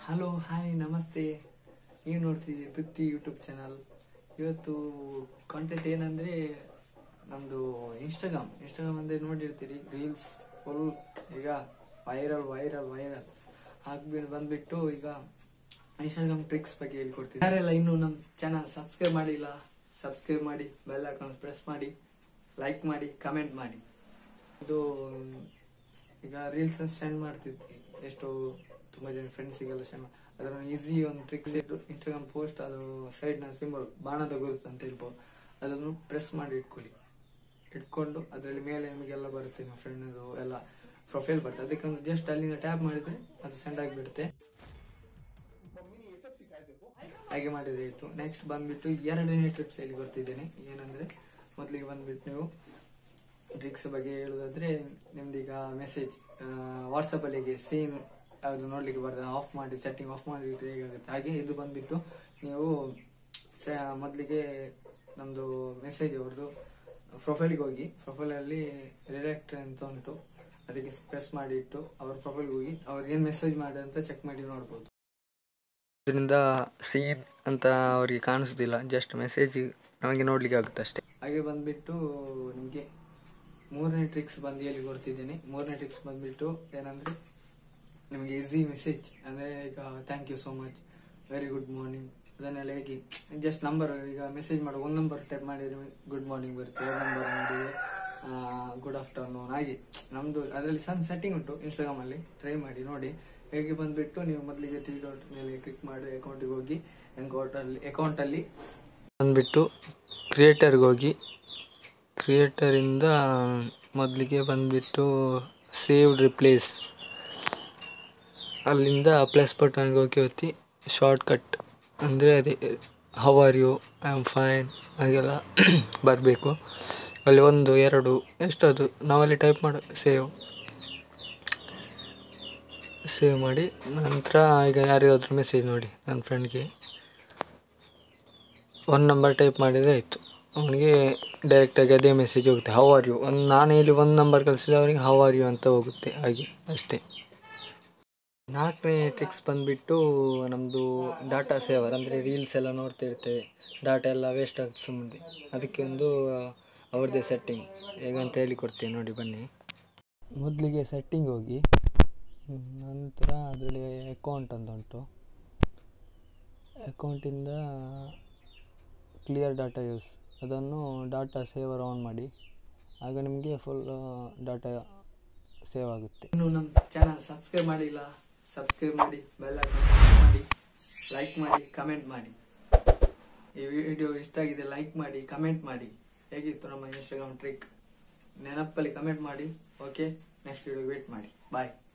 hello hi ನಮಸ್ತೆ ನೀವು ನೋಡ್ತಿದ್ದೀರಿ ಪೃಥ್ವಿ ಯೂಟ್ಯೂಬ್ ಚಾನಲ್ ಇವತ್ತು ಕಾಂಟೆಂಟ್ ಏನಂದ್ರೆ ನಮ್ದು ಇನ್ಸ್ಟಾಗ್ರಾಮ್ ಇನ್ಸ್ಟಾಗ್ರಾಮ್ ಅಂದ್ರೆ ನೋಡಿರ್ತೀರಿ ರೀಲ್ಸ್ ಫುಲ್ ಈಗ ವೈರಲ್ ವೈರಲ್ ವೈರಲ್ ಹಾಕ್ಬಿಟ್ಟು ಬಂದ್ಬಿಟ್ಟು ಈಗ ಇನ್ಸ್ಟಾಗ್ರಾಮ್ ಟ್ರಿಕ್ಸ್ ಬಗ್ಗೆ ಹೇಳ್ಕೊಡ್ತೀನಿ ಯಾರೆಲ್ಲ ಇನ್ನೂ ನಮ್ಮ ಚಾನಲ್ ಸಬ್ಸ್ಕ್ರೈಬ್ ಮಾಡಿಲ್ಲ ಸಬ್ಸ್ಕ್ರೈಬ್ ಮಾಡಿ ಬೆಲ್ ಐಕಾನ್ ಪ್ರೆಸ್ ಮಾಡಿ ಲೈಕ್ ಮಾಡಿ ಕಮೆಂಟ್ ಮಾಡಿ ಇದು ಈಗ ರೀಲ್ಸ್ ಸೆಂಡ್ ಮಾಡ್ತಿದ್ವಿ ಎಷ್ಟು ತುಂಬಾ ಜನ ಫ್ರೆಂಡ್ಸಿಗೆಲ್ಲ ಸೆಂಡ್ ಅದರ ಈಸಿ ಒಂದು ಟ್ರಿಕ್ಸ್ ಇಟ್ಟು ಇನ್ಸ್ಟಾಗ್ರಾಮ್ ಪೋಸ್ಟ್ ಅದು ಸೈಡ್ ನ ಸಿಂಬಲ್ ಬಾಣದ ಗುರುತು ಅಂತ ಹೇಳ್ಬೋದು ಅದನ್ನು ಪ್ರೆಸ್ ಮಾಡಿ ಇಟ್ಕೊಳ್ಳಿ ಇಟ್ಕೊಂಡು ಅದರಲ್ಲಿ ಮೇಲೆ ನಿಮಗೆಲ್ಲ ಬರುತ್ತೆ ನಿಮ್ಮ ಫ್ರೆಂಡ್ ಎಲ್ಲ ಪ್ರೊಫೈಲ್ ಬರುತ್ತೆ ಅದಕ್ಕೆ ಜಸ್ಟ್ ಅಲ್ಲಿಂದ ಟ್ಯಾಪ್ ಮಾಡಿದ್ರೆ ಅದು ಸೆಂಡ್ ಆಗಿಬಿಡುತ್ತೆ ಹಾಗೆ ಮಾಡಿದ್ರೆ ಆಯ್ತು ನೆಕ್ಸ್ಟ್ ಬಂದ್ಬಿಟ್ಟು ಎರಡನೇ ಟ್ರಿಪ್ಸ್ ಹೇಳಿ ಬರ್ತಿದ್ದೇನೆ ಏನಂದ್ರೆ ಮೊದಲಿಗೆ ಬಂದ್ಬಿಟ್ಟು ನೀವು ಟ್ರಿಕ್ಸ್ ಬಗ್ಗೆ ಹೇಳುದಾದ್ರೆ ನಿಮ್ದೀಗ ಮೆಸೇಜ್ ವಾಟ್ಸಪ್ ಅಲ್ಲಿಗೆ ಸೇಮ್ ಯಾವ್ದು ನೋಡ್ಲಿಕ್ಕೆ ಬರ್ತದೆ ಆಫ್ ಮಾಡಿ ಸೆಟ್ಟಿಂಗ್ ಆಫ್ ಮಾಡಿದ್ರೆ ಹೇಗಾಗುತ್ತೆ ಹಾಗೆ ಇದು ಬಂದ್ಬಿಟ್ಟು ನೀವು ಸ- ಮೊದ್ಲಿಗೆ ನಮ್ದು ಮೆಸೇಜ್ ಅವ್ರದ್ದು ಪ್ರೊಫೈಲ್ಗೆ ಹೋಗಿ ಪ್ರೊಫೈಲ್ ಅಲ್ಲಿ ರಿಡಕ್ಟ್ ಅಂತ ಉಂಟು ಅದಕ್ಕೆ ಪ್ರೆಸ್ ಮಾಡಿ ಇಟ್ಟು ಅವ್ರ ಪ್ರೊಫೈಲ್ಗೆ ಹೋಗಿ ಅವ್ರಿಗೆ ಏನ್ ಮೆಸೇಜ್ ಮಾಡಿ ಅಂತ ಚೆಕ್ ಮಾಡಿ ನೋಡ್ಬೋದು ಇದರಿಂದ ಸೀನ್ ಅಂತ ಅವರಿಗೆ ಕಾಣಿಸೋದಿಲ್ಲ ಜಸ್ಟ್ ಮೆಸೇಜ್ ನಮಗೆ ನೋಡ್ಲಿಕ್ಕೆ ಆಗುತ್ತೆ ಅಷ್ಟೇ ಹಾಗೆ ಬಂದ್ಬಿಟ್ಟು ನಿಮಗೆ ಮೂರನೇ ಟ್ರಿಕ್ಸ್ ಬಂದು ಎಲ್ಲಿ ಕೊಡ್ತಿದ್ದೇನೆ ಮೂರನೇ ಟ್ರಿಕ್ಸ್ ಬಂದ್ಬಿಟ್ಟು ಏನಂದ್ರೆ ನಿಮಗೆ ಈಸಿ ಮೆಸೇಜ್ ಅಂದ್ರೆ ಈಗ thank you so much very good morning ಅದನ್ನೆಲ್ಲ ಹೇಗೆ ಜಸ್ಟ್ ನಂಬರ್ ಈಗ ಮೆಸೇಜ್ ಮಾಡೋ ಒಂದು ನಂಬರ್ ಟೈಪ್ ಮಾಡಿದ್ರೆ ಗುಡ್ ಮಾರ್ನಿಂಗ್ ಬರುತ್ತೆ ನಂಬರ್ ಮಾಡಿದ್ರೆ ಗುಡ್ ಆಫ್ಟರ್ನೂನ್ ಹಾಗೆ ನಮ್ದು ಅದರಲ್ಲಿ ಸಣ್ಣ ಸೆಟ್ಟಿಂಗ್ ಉಂಟು ಇನ್ಸ್ಟಾಗ್ರಾಮ್ ಅಲ್ಲಿ ಟ್ರೈ ಮಾಡಿ ನೋಡಿ ಹೇಗೆ ಬಂದ್ಬಿಟ್ಟು ನೀವು ಮೊದಲಿಗೆ ಟಿ ಡಾಟ್ ಮೇಲೆ ಕ್ಲಿಕ್ ಮಾಡಿ ಅಕೌಂಟಿಗೆ ಹೋಗಿ ಅಕೌಂಟ್ ಅಲ್ಲಿ ಅಕೌಂಟ್ ಅಲ್ಲಿ ಬಂದ್ಬಿಟ್ಟು ಕ್ರಿಯೇಟರ್ಗೆ ಹೋಗಿ ಕ್ರಿಯೇಟರಿಂದ ಮೊದಲಿಗೆ ಬಂದ್ಬಿಟ್ಟು ಸೇವ್ಡ್ ರಿಪ್ಲೇಸ್ ಅಲ್ಲಿಂದ ಪ್ಲಸ್ ಬಟನ್ಗೆ ಹೋಗಿ ಒತ್ತಿ ಶಾರ್ಟ್ ಕಟ್ ಅಂದರೆ ಅದೇ how are you I am fine ಹಾಗೆಲ್ಲ ಬರಬೇಕು ಅಲ್ಲಿ ಒಂದು ಎರಡು ಎಷ್ಟದು ನಾವಲ್ಲಿ ಟೈಪ್ ಮಾಡೋ ಸೇವ್ ಸೇವ್ ಮಾಡಿ ನಂತರ ಈಗ ಯಾರಿಗಾದ್ರೂ ಮೆಸೇಜ್ ನೋಡಿ ನನ್ನ ಫ್ರೆಂಡ್ಗೆ ಒನ್ ನಂಬರ್ ಟೈಪ್ ಮಾಡಿದರೆ ಆಯಿತು ಅವನಿಗೆ ಡೈರೆಕ್ಟಾಗಿ ಅದೇ ಮೆಸೇಜ್ ಹೋಗುತ್ತೆ ಹೌ ಆರ್ ಯು ಒಂದು ನಾನು ಇಲ್ಲಿ ಒಂದು ನಂಬರ್ ಕಳಿಸಿದ್ರೆ ಅವನಿಗೆ ಹೌ ಆರ್ ಯು ಅಂತ ಹೋಗುತ್ತೆ ಹಾಗೆ ಅಷ್ಟೇ ನಾಲ್ಕನೇ ಟ್ರಿಕ್ಸ್ ಬಂದುಬಿಟ್ಟು ನಮ್ಮದು ಡಾಟಾ ಸೇವರ್ ಅಂದರೆ ರೀಲ್ಸ್ ಎಲ್ಲ ನೋಡ್ತಾ ಇರ್ತೇವೆ ಡಾಟಾ ಎಲ್ಲ ವೇಸ್ಟ್ ಆಗುತ್ತೆ ಸುಮ್ಮನೆ ಅದಕ್ಕೆ ಒಂದು ಅವ್ರದ್ದೇ ಸೆಟ್ಟಿಂಗ್ ಹೇಗಂತ ಹೇಳಿಕೊಡ್ತೇನೆ ನೋಡಿ ಬನ್ನಿ ಮೊದಲಿಗೆ ಸೆಟ್ಟಿಂಗ್ ಹೋಗಿ ನಂತರ ಅದರಲ್ಲಿ ಅಕೌಂಟ್ ಅಂತ ಉಂಟು ಅಕೌಂಟಿಂದ ಕ್ಲಿಯರ್ ಡಾಟಾ ಯೂಸ್ ಅದನ್ನು ಡಾಟಾ ಸೇವರ್ ಆನ್ ಮಾಡಿ ಆಗ ನಿಮಗೆ ಫುಲ್ ಡಾಟಾ ಸೇವ್ ಆಗುತ್ತೆ ಇನ್ನು ನಮ್ಮ ಚಾನಲ್ ಸಬ್ಸ್ಕ್ರೈಬ್ ಮಾಡಿಲ್ಲ ಸಬ್ಸ್ಕ್ರೈಬ್ ಮಾಡಿ ಬೆಲ್ ಮಾಡಿ ಲೈಕ್ ಮಾಡಿ ಕಮೆಂಟ್ ಮಾಡಿ ಈ ವಿಡಿಯೋ ಇಷ್ಟ ಆಗಿದೆ ಲೈಕ್ ಮಾಡಿ ಕಮೆಂಟ್ ಮಾಡಿ ಹೇಗಿತ್ತು ನಮ್ಮ ಇನ್ಸ್ಟಾಗ್ರಾಮ್ ಟ್ರಿಕ್ ನೆನಪಲ್ಲಿ ಕಮೆಂಟ್ ಮಾಡಿ ಓಕೆ ನೆಕ್ಸ್ಟ್ ವಿಡಿಯೋ ವೇಟ್ ಮಾಡಿ ಬಾಯ್